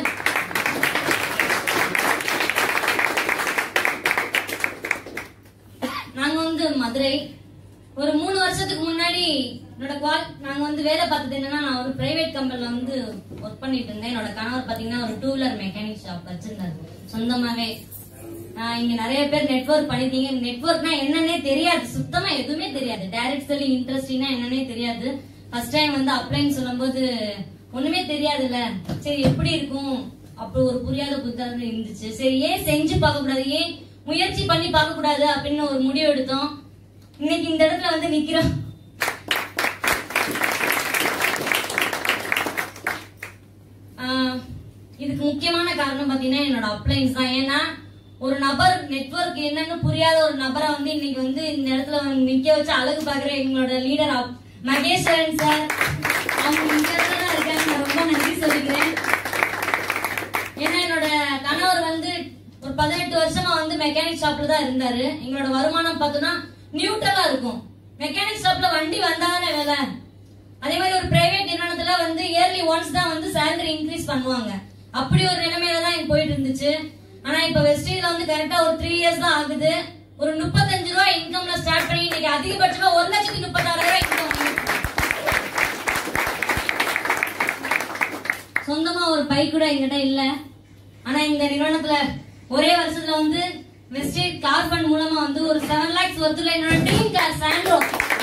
நாங்க வந்து மதுரை ஒரு மூணு வருஷத்துக்கு முன்னாடி என்னோட குவால் நாங்க வந்து வேலை பார்த்தது என்னன்னா நான் ஒரு பிரைவேட் கம்பெனில வந்து ஒர்க் பண்ணிட்டு இருந்தேன் என்னோட கணவர் பாத்தீங்கன்னா ஒரு டூ வீலர் மெக்கானிக் ஷாப் வச்சிருந்தாரு சொந்தமாவே ஆஹ் இங்க நிறைய பேர் நெட்வொர்க் பண்ணிட்டீங்க நெட்வொர்க்னா என்னன்னே தெரியாது சுத்தமா எதுவுமே தெரியாது டைரக்ட் செல்லிங் இன்ட்ரெஸ்டிங்னா என்னன்னே தெரியாது ஃபர்ஸ்ட் டைம் வந்து அப்ளைன்னு சொல்லும்போது ஒண்ணுமே தெரியாதுல்ல சரி எப்படி இருக்கும் அப்படி ஒரு புரியாத புத்தகம் இருந்துச்சு சரி ஏன் செஞ்சு பார்க்க கூடாது ஏன் முயற்சி பண்ணி பார்க்க கூடாது அப்படின்னு ஒரு முடிவு எடுத்தோம் இன்னைக்கு இந்த இடத்துல வந்து நிக்கிறோம் ஆஹ் இதுக்கு முக்கியமான காரணம் பாத்தீங்கன்னா என்னோட அப்ளைன்ஸ் தான் ஏன்னா ஒரு நபர் நெட்வொர்க் என்னன்னு புரியாத ஒரு நபரை வந்து இன்னைக்கு வந்து இந்த இடத்துல வந்து நிக்க வச்சு அழகு பாக்குற எங்களோட லீடர் மகேஸ்வரன் சார் அவங்க இந்த இடத்துல தான் இருக்காங்க நான் ரொம்ப நன்றி சொல்லிக்கிறேன் ஏன்னா என்னோட கணவர் வந்து ஒரு பதினெட்டு வருஷமா வந்து மெக்கானிக் ஷாப்ல தான் இருந்தாரு எங்களோட வருமானம் பார்த்தோம்னா நியூட்ரலா இருக்கும் மெக்கானிக் ஷாப்ல வண்டி வந்தாதானே வேலை அதே மாதிரி ஒரு பிரைவேட் நிறுவனத்துல வந்து இயர்லி ஒன்ஸ் தான் வந்து சேலரி இன்க்ரீஸ் பண்ணுவாங்க அப்படி ஒரு நிலைமையில தான் எனக்கு போயிட்டு இருந்துச்சு ஆனா இப்ப வெஸ்டீஜ்ல வந்து கரெக்டா ஒரு த்ரீ இயர்ஸ் தான் ஆகுது ஒரு முப்பத்தஞ்சு ரூபாய் இன்கம்ல ஸ்டார்ட் பண்ணி இன்னைக்கு அதிகபட்சமா ஒரு லட்சத்தி முப்பத்தாறு ரூபாய் இன்கம் சொந்தமா ஒரு பைக் கூட என்கிட்ட இல்ல ஆனா இந்த நிறுவனத்துல ஒரே வருஷத்துல வந்து வெஸ்டேஜ் கார் ஃபண்ட் மூலமா வந்து ஒரு செவன் லேக்ஸ் ஒருத்துல என்னோட ட்ரீம் கார் சாண்ட்ரோ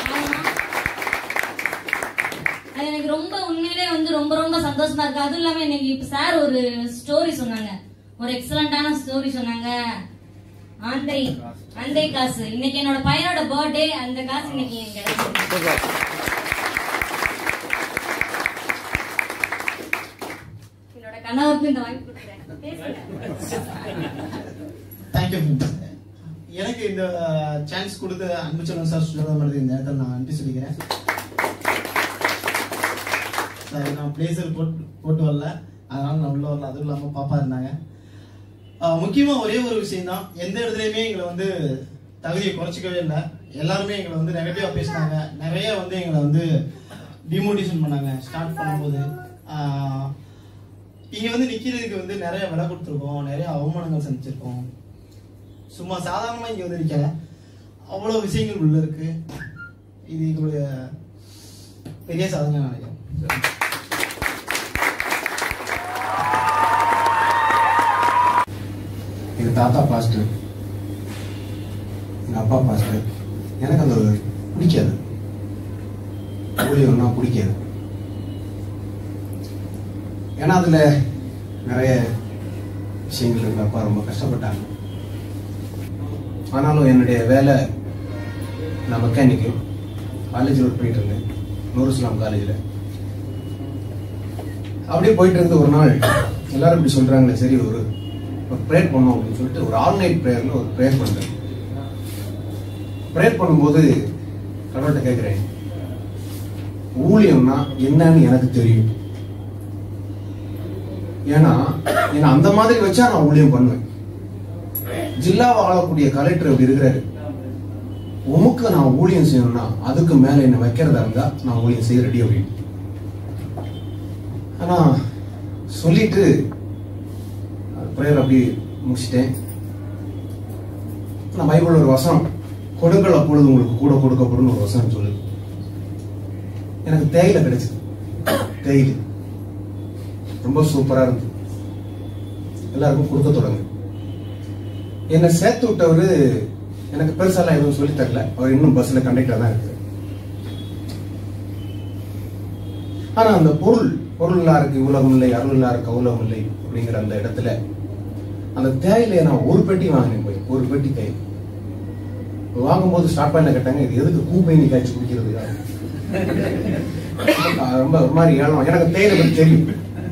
அது எனக்கு ரொம்ப உண்மையிலே வந்து ரொம்ப ரொம்ப சந்தோஷமா இருக்கு அதுவும் இல்லாம இன்னைக்கு இப்ப சார் ஒரு ஸ்டோரி சொன்னாங்க ஒரு எக்ஸலண்டான ஸ்டோரி சொன்னாங்க ஆந்தை ஆந்தை காசு இன்னைக்கு என்னோட பையனோட பர்த்டே அந்த காசு இன்னைக்கு எனக்கு கிடைச்சிருக்கு என்னோட கணவருக்கு இந்த வாய்ப்பு கொடுக்குறேன் பேசுங்க தேங்க்யூ எனக்கு இந்த சான்ஸ் கொடுத்த அன்புச்சலம் சார் சுஜாதா மேடத்துக்கு இந்த நேரத்தில் நான் நன்றி சொல்லிக்கிறேன் சார் நான் பிளேசர் போட்டு போட்டு வரல அதனால நான் உள்ள வரல அதுவும் இல்லாமல் பாப்பா இருந்தாங்க ஆஹ் முக்கியமா ஒரே ஒரு விஷயம் தான் எந்த இடத்துலையுமே எங்களை வந்து தகுதியை குறைச்சிக்கவே இல்லை எல்லாருமே எங்களை வந்து நெகட்டிவா பேசினாங்க நிறைய வந்து எங்களை வந்து டிமோட்டிவேஷன் பண்ணாங்க ஸ்டார்ட் பண்ணும்போது ஆஹ் இங்க வந்து நிக்கிறதுக்கு வந்து நிறைய விலை கொடுத்துருக்கோம் நிறைய அவமானங்கள் சந்திச்சிருக்கோம் சும்மா சாதாரணமா இங்க வந்து நிக்கல அவ்வளவு விஷயங்கள் உள்ள இருக்கு இது எங்களுடைய பெரிய சாதனை நினைக்கிறேன் எங்கள் தாத்தா பாஸ்டர் எங்கள் அப்பா பாஸ்டர் எனக்கு அந்த பிடிக்காது ஊழியர்னா பிடிக்காது ஏன்னா அதில் நிறைய விஷயங்கள் எங்கள் அப்பா ரொம்ப கஷ்டப்பட்டாங்க ஆனாலும் என்னுடைய வேலை நான் மெக்கானிக்கு காலேஜில் ஒர்க் பண்ணிட்டு இருந்தேன் நூருஸ்லாம் காலேஜில் அப்படியே போயிட்டு இருந்து ஒரு நாள் எல்லாரும் இப்படி சொல்றாங்களே சரி ஒரு ஒரு ப்ரேயர் பண்ணோம் அப்படின்னு சொல்லிட்டு ஒரு ஆல் நைட் ப்ரேயர்னு ஒரு ப்ரேயர் பண்றேன் ப்ரேயர் பண்ணும்போது கடவுள்கிட்ட கேட்குறேன் ஊழியம்னா என்னன்னு எனக்கு தெரியும் ஏன்னா ஏன்னா அந்த மாதிரி வச்சா நான் ஊழியம் பண்ணுவேன் ஜில்லாவை ஆளக்கூடிய கலெக்டர் இப்படி இருக்கிறாரு உமக்கு நான் ஊழியம் செய்யணும்னா அதுக்கு மேல என்ன வைக்கிறதா இருந்தா நான் ஊழியம் செய்ய ரெடி அப்படின்னு ஆனா சொல்லிட்டு ப்ரேயர் அப்படி முடிச்சிட்டேன் நான் பைபிள் ஒரு வசனம் கொடுங்கள் அப்பொழுது உங்களுக்கு கூட கொடுக்கப்படும் ஒரு வசனம் சொல்லு எனக்கு தேயிலை கிடைச்சது தேயிலை ரொம்ப சூப்பரா இருந்தது எல்லாருக்கும் கொடுக்க தொடங்கு என்னை சேர்த்து விட்டவரு எனக்கு பெருசாலாம் எதுவும் சொல்லி தரல அவர் இன்னும் பஸ்ல கண்டக்டர் தான் இருக்கு ஆனா அந்த பொருள் பொருளா இருக்கு உலகம் இல்லை அருளா இருக்கு உலகம் இல்லை அப்படிங்கிற அந்த இடத்துல அந்த தேயிலையை நான் ஒரு பெட்டி வாங்கினேன் போய் ஒரு பெட்டி தேயிலை வாங்கும்போது ஸ்டார்ட் பண்ண கேட்டாங்க இது எதுக்கு பூ பயணி காய்ச்சி குடிக்கிறது ரொம்ப ஒரு மாதிரி ஏழம் எனக்கு தேயிலை பத்தி தெரியும்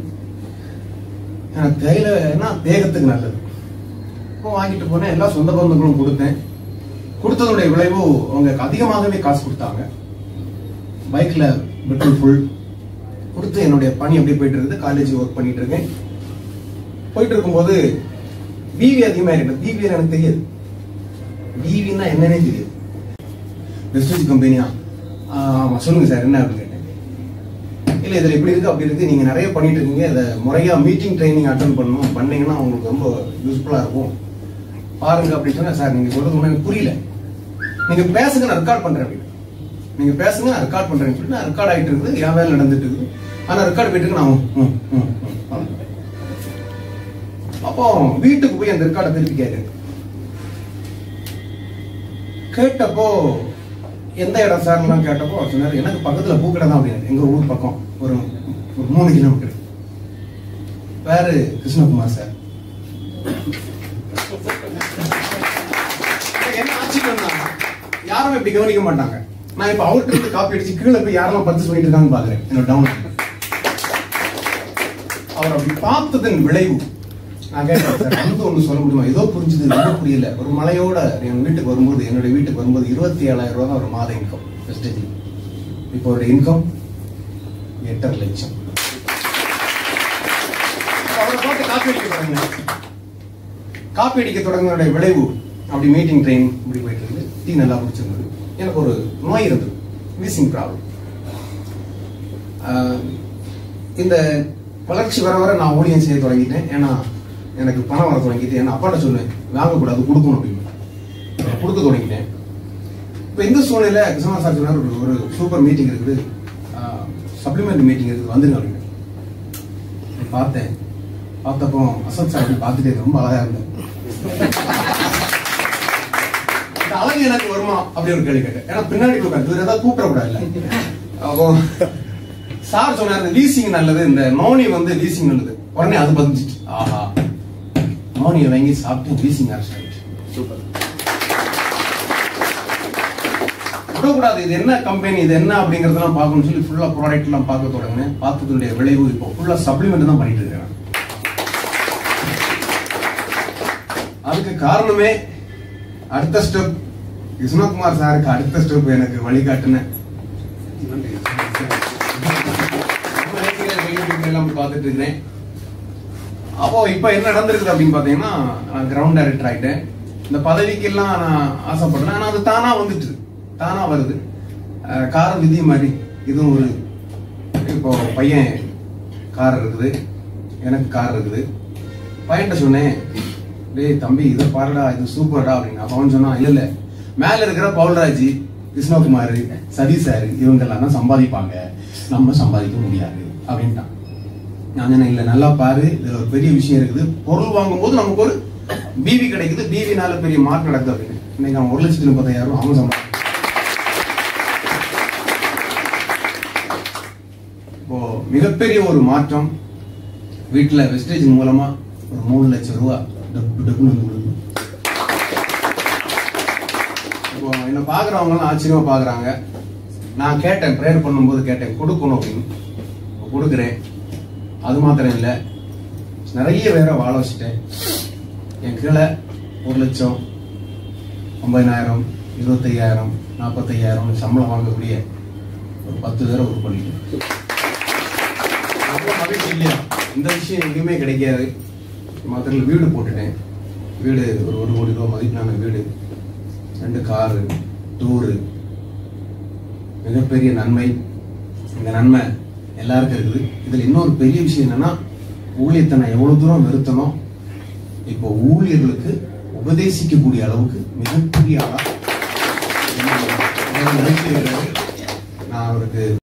எனக்கு தேயிலைன்னா தேகத்துக்கு நல்லது இப்போ வாங்கிட்டு போனேன் எல்லா சொந்த பந்தங்களும் கொடுத்தேன் கொடுத்ததுடைய விளைவு அவங்க அதிகமாகவே காசு கொடுத்தாங்க பைக்ல பெட்ரோல் ஃபுல் கொடுத்து என்னுடைய பணி அப்படியே போயிட்டு இருக்குது காலேஜ் ஒர்க் பண்ணிட்டு இருக்கேன் போயிட்டு இருக்கும்போது பிவி அதிகமா இருக்கு பிவி எனக்கு தெரியாது பிவின்னா என்னன்னே தெரியாது வெஸ்டேஜ் கம்பெனியா ஆமா சொல்லுங்க சார் என்ன அப்படின்னு கேட்டேன் இல்ல இதுல இப்படி இருக்கு அப்படி இருக்கு நீங்க நிறைய பண்ணிட்டு இருக்கீங்க இதை முறையா மீட்டிங் ட்ரைனிங் அட்டன் பண்ணணும் பண்ணீங்கன்னா உங்களுக்கு ரொம்ப யூஸ்ஃபுல்லா இருக்கும் பாருங்க அப்படின்னு சொன்னா சார் நீங்க சொல்றது ஒண்ணு எனக்கு புரியல நீங்க பேசுங்க நான் ரெக்கார்ட் பண்றேன் அப்படின்னு நீங்க பேசுங்க நான் ரெக்கார்ட் பண்றேன்னு சொல்லி நான் ரெக்கார்ட் ஆயிட்டு இருக்குது என் வேலை நடந்துட்டு இருக்குது ஆனா ரெக்கார்ட் போயிட்டு இருக்கு நான் ம், ம், ம், ம், அவ்வளவுதான். அப்போ வீட்டுக்கு போய் அந்த ரெக்கார்டை திருப்பி கேட்குறேன் கேட்டப்போ எந்த இடம் சார்லாம் கேட்டப்போ அவர் சொன்னாரு எனக்கு பக்கத்துல பூக்கடை தான் அப்படின்னு எங்க ஊர் பக்கம் ஒரு ஒரு மூணு கிலோமீட்டர் பேரு கிருஷ்ணகுமார் சார் எனக்கு என்ன ஆச்சரியம்னா யாரும் இப்படி கவனிக்க மாட்டாங்க நான் இப்ப அவர்கிட்ட இருந்து காப்பி அடிச்சு கீழே போய் யாரெல்லாம் பர்ச்சேஸ் பண்ணிட்டு இருக்காங்கன்னு பாக்குறேன் என்னோட டவுன் அவர் அப்படி பார்த்ததன் விளைவு நான் கேட்டேன் சார் வந்து ஒண்ணு சொல்ல முடியுமா ஏதோ புரிஞ்சுது ரொம்ப புரியல ஒரு மலையோட என் வீட்டுக்கு வரும்போது என்னுடைய வீட்டுக்கு வரும்போது இருபத்தி ஏழாயிரம் ரூபாய் தான் ஒரு மாத இன்கம் வெஸ்டேஜ் இப்போ ஒரு இன்கம் எட்டரை லட்சம் அவரை பார்த்து காப்பி அடிக்க தொடங்கினேன் காப்பி அடிக்க தொடங்கினுடைய விளைவு அப்படி மீட்டிங் ட்ரெயின் இப்படி போயிட்டு இருந்து டீ நல்லா குடிச்சிருந்தது எனக்கு ஒரு நோய் இருந்தது வீசிங் ப்ராப்ளம் இந்த வளர்ச்சி வர வர நான் ஊழியம் செய்ய தொடங்கிட்டேன் ஏன்னா எனக்கு பணம் வர தொடங்கிட்டு ஏன்னா அப்பாட்ட சொன்னேன் வாங்கக்கூடாது கொடுக்கணும் அப்படின்னு கொடுக்க தொடங்கிட்டேன் இப்போ இந்த சூழ்நிலை கிருஷ்ணா சார் சொன்னார் ஒரு ஒரு சூப்பர் மீட்டிங் இருக்குது சப்ளிமெண்ட் மீட்டிங் இருக்குது வந்துருங்க அப்படின்னு நான் பார்த்தேன் பார்த்தப்போ அசத் சார் அப்படி பார்த்துட்டு ரொம்ப அழகா இருந்தேன் இந்த அழகு எனக்கு வருமா அப்படி ஒரு கேள்வி கேட்டேன் ஏன்னா பின்னாடி உட்காந்து இவர் ஏதாவது கூப்பிடக்கூடாது அப்போ சார் சொன்னார் லீசிங் நல்லது இந்த நோனி வந்து லீசிங் நல்லது உடனே அது பதிஞ்சிட்டு ஆஹா நோனியை வாங்கி சாப்பிட்டு லீசிங் ஆரம்பிச்சு சூப்பர் விடக்கூடாது இது என்ன கம்பெனி இது என்ன அப்படிங்கறதெல்லாம் பார்க்கணும்னு சொல்லி ஃபுல்லா ப்ராடக்ட் எல்லாம் பார்க்க தொடங்கினேன் பார்த்ததுடைய விளைவு இப்போ ஃபுல்லா சப்ளிமெண்ட் தான் பண்ணிட்டு இருக்கேன் அதுக்கு காரணமே அடுத்த ஸ்டெப் விஷ்ணுகுமார் சாருக்கு அடுத்த ஸ்டெப் எனக்கு வழிகாட்டுன எல்லாம் பார்த்துட்டு இருக்கிறேன் அப்போ இப்போ என்ன நடந்திருக்குது அப்படின்னு பாத்தீங்கன்னா நான் கிரவுண்ட் டைரக்டர் ஆயிட்டேன் இந்த பதவிக்கெல்லாம் நான் ஆசைப்படுறேன் ஆனா அது தானா வந்துட்டு தானா வருது அஹ் கார விதி மாதிரி இதுவும் ஒரு இப்போ பையன் கார் இருக்குது எனக்கு கார் இருக்குது பையன்கிட்ட சொன்னேன் டேய் தம்பி இதை பாருடா இது சூப்பர்டா அப்படின்னு அப்ப அவன் சொன்னான் இல்ல இல்ல மேல இருக்கிற பவுல்ராஜ் கிருஷ்ணகுமார் சதீஷ் சார் இவங்க எல்லாம் தான் சம்பாதிப்பாங்க நம்ம சம்பாதிக்க முடியாது அப்படின்ட்டான் நான் சொன்னேன் இல்ல நல்லா பாரு இதுல ஒரு பெரிய விஷயம் இருக்குது பொருள் வாங்கும்போது நமக்கு ஒரு பிவி கிடைக்குது பிவினால பெரிய மார்க் நடக்குது அப்படின்னு இன்னைக்கு அவன் ஒரு லட்சத்தி முப்பத்தாயிரம் அவன் சம்பாதி இப்போ மிகப்பெரிய ஒரு மாற்றம் வீட்டுல வெஸ்டேஜ் மூலமா ஒரு மூணு லட்சம் ரூபா டப்பு டப்புன்னு வந்து விழுது. இப்போ என்ன பாக்குறவங்க எல்லாம் ஆச்சரியமா பாக்குறாங்க நான் கேட்டேன் ப்ரேயர் பண்ணும்போது கேட்டேன் கொடுக்கணும் அப்படின்னு இப்போ கொடுக்குறேன் அது மாத்திரம் இல்ல நிறைய பேரை வாழ வச்சுட்டேன் என் கீழே ஒரு லட்சம் ஐம்பதினாயிரம் இருபத்தையாயிரம் நாற்பத்தையாயிரம் சம்பளம் வாங்கக்கூடிய ஒரு பத்து பேரை ஒரு பண்ணிட்டேன் அவ்வளவு மகிழ்ச்சி இல்லையா இந்த விஷயம் எங்கேயுமே கிடைக்காது மதுரையில் வீடு போட்டுட்டேன் வீடு ஒரு ஒரு கோடி ரூபா மதிப்பிலான வீடு ரெண்டு காரு டூரு மிகப்பெரிய நன்மை இந்த நன்மை எல்லாருக்கும் இருக்குது இதுல இன்னொரு பெரிய விஷயம் என்னன்னா ஊழியத்தை நான் எவ்வளவு தூரம் வெறுத்தனோ இப்போ ஊழியர்களுக்கு உபதேசிக்கக்கூடிய அளவுக்கு மிகப்பெரிய ஆளா என்னை நினைச்சிருக்கிறாரு. நான் அவருக்கு